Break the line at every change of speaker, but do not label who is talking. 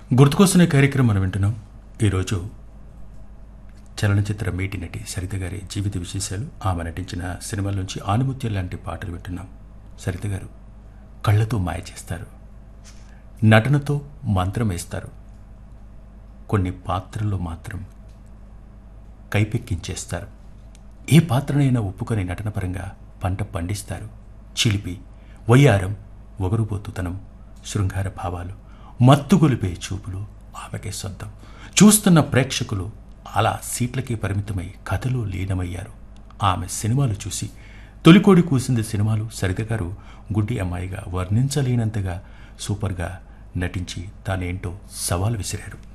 గుర్తుకొస్తున్న కార్యక్రమం మనం వింటున్నాం ఈరోజు చలనచిత్ర మేటి నటి సరిత గారి జీవిత విశేషాలు ఆమె నటించిన సినిమాల నుంచి ఆనుమత్యం లాంటి పాటలు వింటున్నాం సరిత గారు కళ్ళతో మాయ చేస్తారు నటనతో మంత్రం వేస్తారు కొన్ని పాత్రల్లో మాత్రం కైపెక్కించేస్తారు ఏ పాత్రనైనా ఒప్పుకొని నటనపరంగా పంట పండిస్తారు చిలిపి వయ్యారం ఒగరుబోతుతనం శృంగార భావాలు మత్తుగొలిపే చూపులు ఆమెకే సొంతం చూస్తున్న ప్రేక్షకులు అలా సీట్లకే పరిమితమై కథలో లీనమయ్యారు ఆమె సినిమాలు చూసి తొలికోడి కూసింది సినిమాలు సరిత గారు గుడ్డి అమ్మాయిగా వర్ణించలేనంతగా సూపర్గా నటించి తానేంటో సవాల్ విసిరారు